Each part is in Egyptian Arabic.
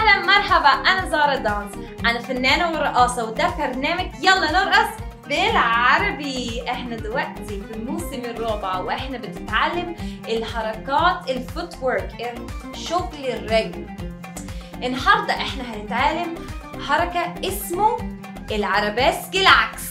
اهلا مرحبا انا زارا دانس انا فنانه ورقاصه وده برنامج يلا نرقص بالعربي احنا دلوقتي في الموسم الرابع واحنا بنتعلم الحركات الفوت ورك شغل الرجل النهارده احنا هنتعلم حركه اسمه العرباسك العكس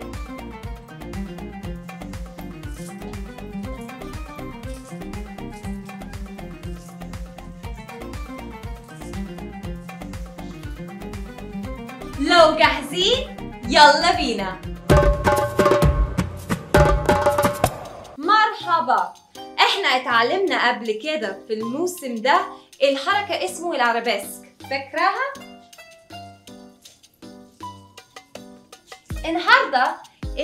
لو جاهزين يلا بينا مرحبا احنا اتعلمنا قبل كده في الموسم ده الحركة اسمه العرباسك فاكراها؟ النهارده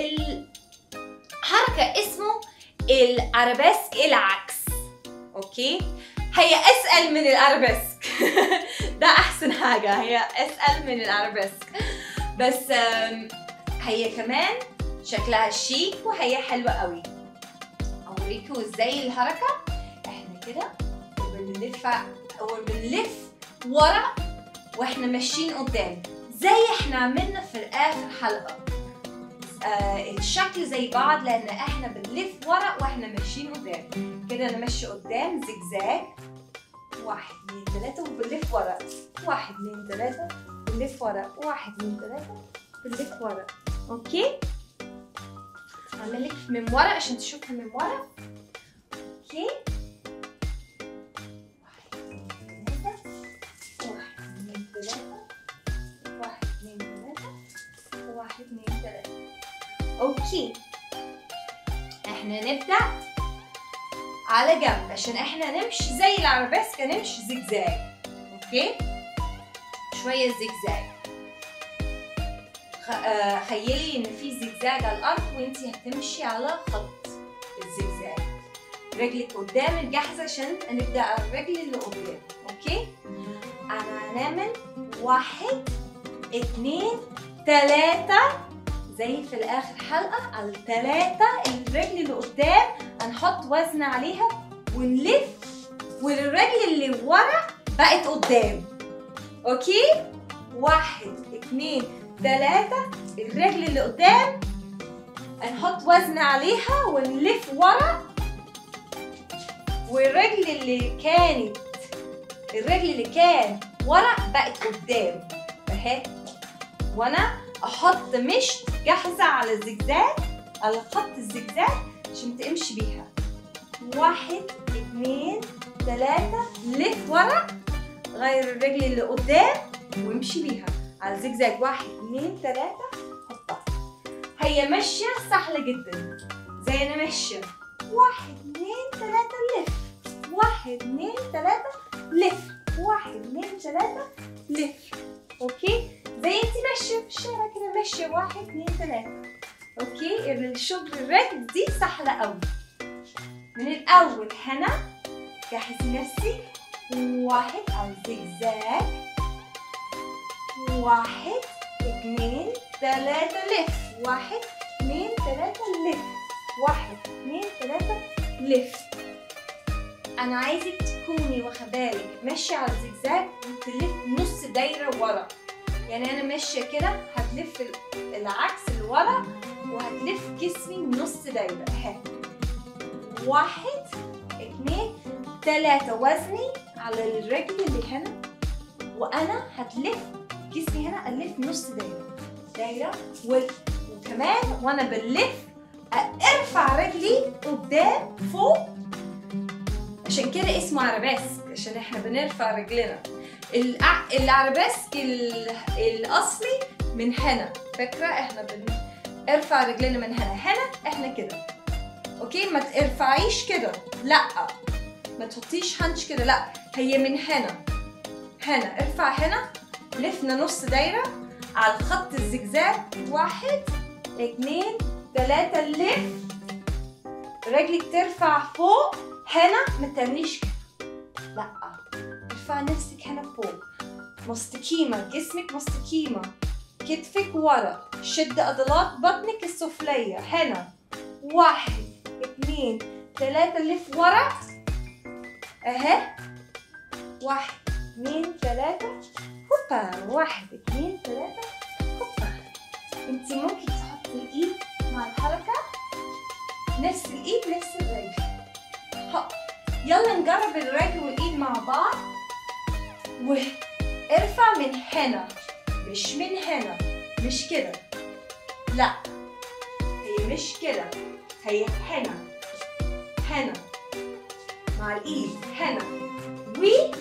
الحركة اسمه العرباسك العكس اوكي؟ هي اسأل من العرباسك ده احسن حاجة هي اسأل من العرباسك بس آم، هي كمان شكلها شيك وهي حلوة قوي اوريكم ازاي الحركة احنا كده بنلف وبنلف ورا واحنا ماشيين قدام زي احنا عملنا في اخر حلقة آه الشكل زي بعض لان احنا بنلف ورا واحنا ماشيين قدام كده نمشي قدام زجزاج واحد اتنين تلاتة وبنلف ورا واحد اتنين تلاتة بنلف ورا واحد اتنين تلاتة بنلف ورا اوكي عمال لك من ورا عشان تشوفها من ورا اوكي واحد اتنين تلاتة واحد اتنين تلاتة واحد اتنين تلاتة واحد اتنين تلاتة اوكي احنا نبدأ على جنب عشان احنا نمشي زي العرباسكة نمشي زجزاج اوكي شوية زجزاج خ... آه، خيلي ان في زجزاج على الارض وانتي هتمشي على خط الزجزاج رجلك قدام الجاهزة عشان نبدأ على الرجل اللي قدام اوكي انا هنعمل واحد اتنين تلاتة زي في الاخر حلقة على التلاتة الرجل اللي قدام هنحط وزن عليها ونلف والرجل اللي ورا بقت قدام اوكي واحد اتنين تلاتة الرجل اللي قدام هنحط وزن عليها ونلف ورا والرجل اللي كانت الرجل اللي كان ورا بقت قدام اهي وانا احط مشط جاهزة على الزجزاج على خط الزجزاج عشان تمشي بيها واحد اتنين تلاتة لف ورا غير الرجل اللي قدام وامشي بيها على زجزاج واحد اتنين تلاتة حطها هي ماشية سهلة جدا زي انا ماشية واحد اتنين تلاتة لف واحد اتنين تلاتة لف واحد اتنين تلاتة لف اوكي زي انتي ماشية في الشارع كده ماشية واحد اتنين تلاتة اوكي الشغل الرجل دي سهلة قوي من الاول هنا جهزي نفسك واحد على الزجزاج واحد اتنين تلاتة لف واحد اتنين تلاتة لف واحد اتنين تلاتة لف انا عايزك تكوني واخده بالك ماشيه على الزجزاج وتلف نص دايره ورا يعني انا ماشيه كده هتلف ال- العكس اللي ورا وهتلف جسمي نص دايره اهي واحد اتنين تلاتة وزني على الرجل اللي هنا وانا هتلف جسمي هنا الف نص دايره دايره و- وكمان وانا بلف ارفع رجلي قدام فوق عشان كده اسمه عرباسك عشان احنا بنرفع رجلنا الع- العرباسك ال- الاصلي من هنا فاكره احنا بنرفع رجلنا من هنا هنا احنا كده اوكي ما ترفعيش كده لا ما تحطيش هنش كده لا هي من هنا هنا ارفع هنا لفنا نص دايره على خط الزجزاج واحد اتنين تلاتة لف رجلك ترفع فوق هنا ما تعمليش كده لا ارفع نفسك هنا فوق مستقيمة جسمك مستقيمة كتفك ورا شد عضلات بطنك السفلية هنا واحد اتنين تلاتة لف ورا اهي واحد اتنين تلاتة هوبا واحد اتنين تلاتة هوبا انتي ممكن تحطي الايد مع الحركة نفس الايد نفس الرجل هوب يلا نجرب الرجل والايد مع بعض وارفع من هنا مش من هنا مش كده لا هي مش كده هي هنا هنا مع الايد هنا و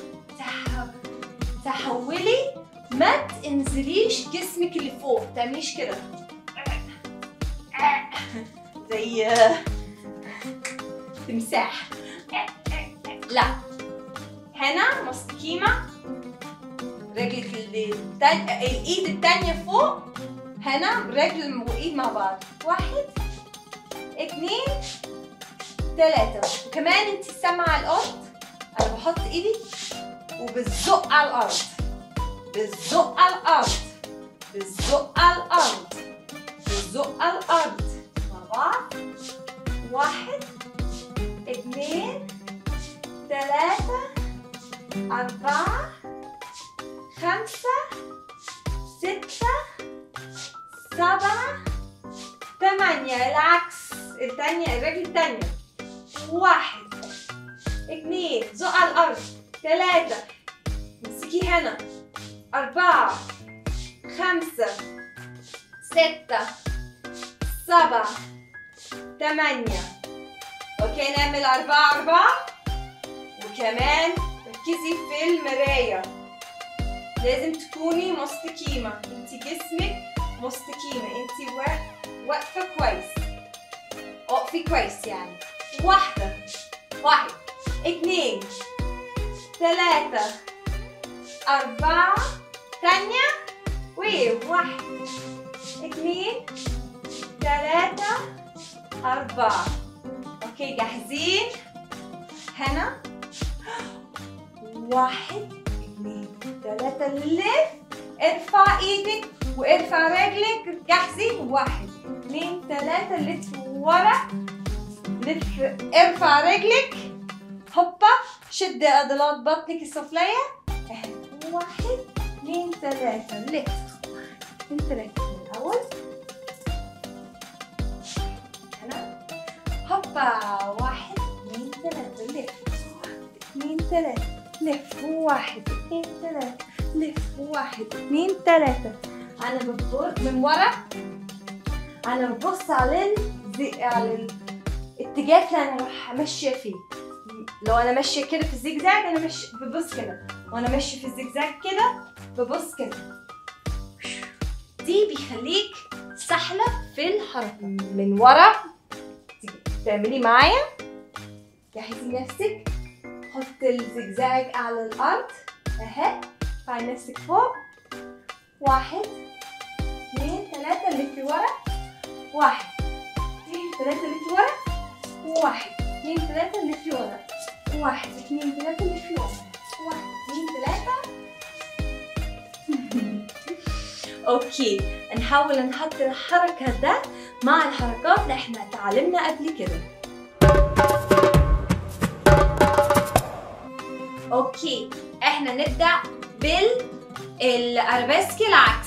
تحولي ما تنزليش جسمك اللي فوق تعمليش كده زي تمساح لا هنا مستقيمة رجلك التانية الايد التانية فوق هنا رجل وايد مع بعض واحد اتنين تلاتة وكمان انت سامعة الارض انا بحط ايدي وبالزق على الارض بالزق على الارض بالزق على الارض بالزق على الارض مع بعض واحد اتنين تلاتة أربعة خمسة ستة سبعة ثمانية العكس التانية الرجل التانية واحد اتنين زق على الأرض تلاتة امسكي هنا أربعة خمسة ستة سبعة ثمانية اوكي نعمل أربعة أربعة وكمان ركزي في المراية لازم تكوني مستقيمة انت جسمك مستقيمة انت واقفة كويس اقفي كويس يعني واحدة واحد اتنين تلاتة أربعة تانية وواحد اتنين تلاتة أربعة اوكي جاهزين هنا واحد اتنين تلاتة لف ارفع ايدك وارفع رجلك جاهزين واحد اتنين تلاتة لف ورا لف ارفع رجلك هوبا شد عضلات بطنك السفلية واحد اتنين تلاتة لف اتنين تلاتة من الأول هنا هوبا واحد اتنين تلاتة لف اتنين تلاتة لف واحد اتنين تلاتة لف واحد اتنين تلاتة أنا ببص من ورا أنا ببص على الزي... على الاتجاه اللي أنا راح ماشية فيه لو أنا ماشية كده في الزجزاج أنا مش ببص كده وأنا ماشية في الزجزاج كده ببص كده دي بيخليك سهلة في الحركة من ورا تعملي معايا جهزي نفسك حط الزجزاج على الأرض أهي ارفعي نفسك فوق واحد اثنين ثلاثة لفي ورا واحد اثنين ثلاثة لفي ورا واحد اثنين ثلاثة لفي ورا واحد اثنين ثلاثة لفي ورا واحد اثنين ثلاثة اوكي نحاول نحط الحركة ده مع الحركات اللي احنا تعلمنا قبل كده اوكي احنا نبدأ بالارابيسك العكس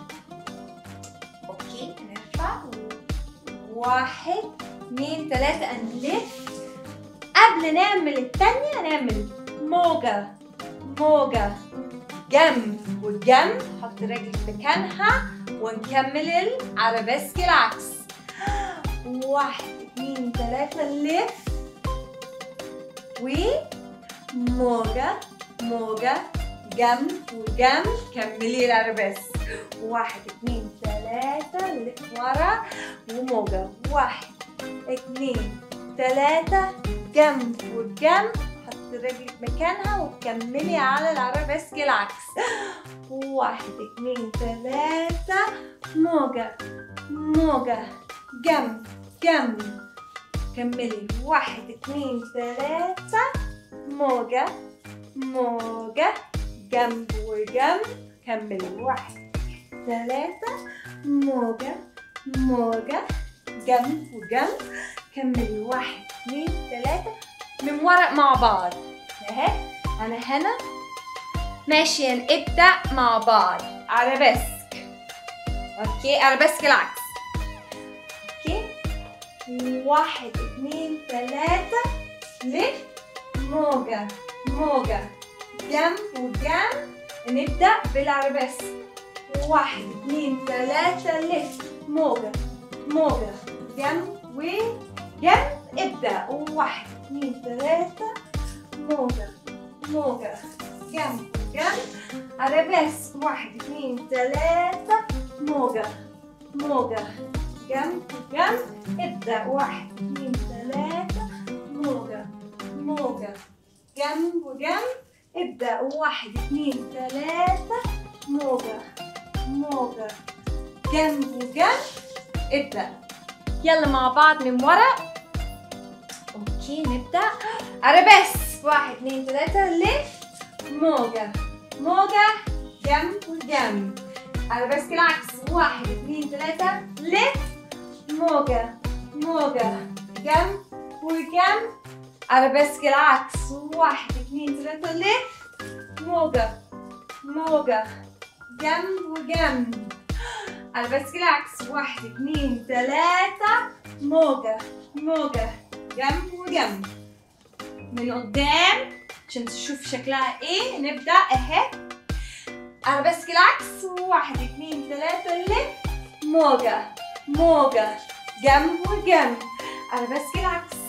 اوكي نرفع واحد اثنين ثلاثة نلف قبل نعمل التانية نعمل موجة موجة جنب وجنب حط رجلك مكانها ونكمل الارابيسك العكس واحد اثنين ثلاثة نلف وموجة موجة جنب وجنب كملي الارابيسك واحد اثنين ثلاثة لف ورا وموجة واحد اثنين ثلاثة جنب وجنب حط رجلك مكانها وكملي على الارابيسك العكس واحد اثنين ثلاثة موجة موجة جنب جنب كملي واحد اثنين ثلاثة موجة موجة جنب وجنب كملي واحد ثلاثة موجة موجة جنب وجنب كملي واحد اثنين ثلاثة من ورا مع بعض اهي انا هنا ماشي نبدأ مع بعض أرابيسك أوكي أرابيسك العكس أوكي واحد اثنين ثلاثة لف موجة موجة جنب وجنب نبدأ بالعربس واحد اثنين ثلاثة لف موجة موجة جنب وجنب ابدأ واحد اثنين ثلاثة موجة موجة جنب جنب عربس واحد اثنين ثلاثة موجة موجة جنب جنب ابدأ واحد اثنين ثلاثة موجة موجة جنب وجنب ابدأ واحد اثنين ثلاثة موجة موجة جنب وجنب ابدأ يلا مع بعض من ورا اوكي نبدأ عربس واحد اثنين ثلاثة لف موجة موجة جنب وجنب عربس العكس واحد اثنين ثلاثة لف موجة موجة جنب وجنب عربسك العكس واحد اثنين ثلاثة لف موجة موجة جنب وجنب عربسك العكس واحد اثنين ثلاثة موجة موجة جنب وجنب من قدام عشان تشوف شكلها ايه نبدأ اهي عربسك العكس واحد اثنين ثلاثة لف موجة موجة جنب وجنب عربسك العكس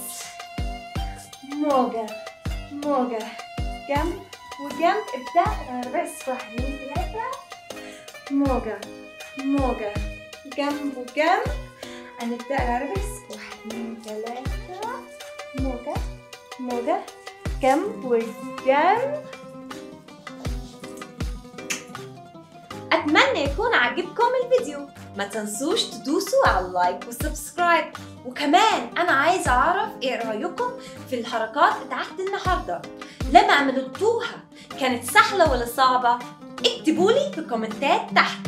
موجة موجة جنب وجنب ابدأ عربس واحد اثنين ثلاثة موجة موجة جنب وجنب هنبدأ العربس واحد اثنين ثلاثة موجة موجة جنب وجنب أتمنى يكون عجبكم الفيديو ما تنسوش تدوسوا على اللايك والسبسكرايب وكمان أنا عايزة أعرف إيه رأيكم في الحركات بتاعت النهاردة لما عملتوها كانت سهلة ولا صعبة؟ اكتبولي في الكومنتات تحت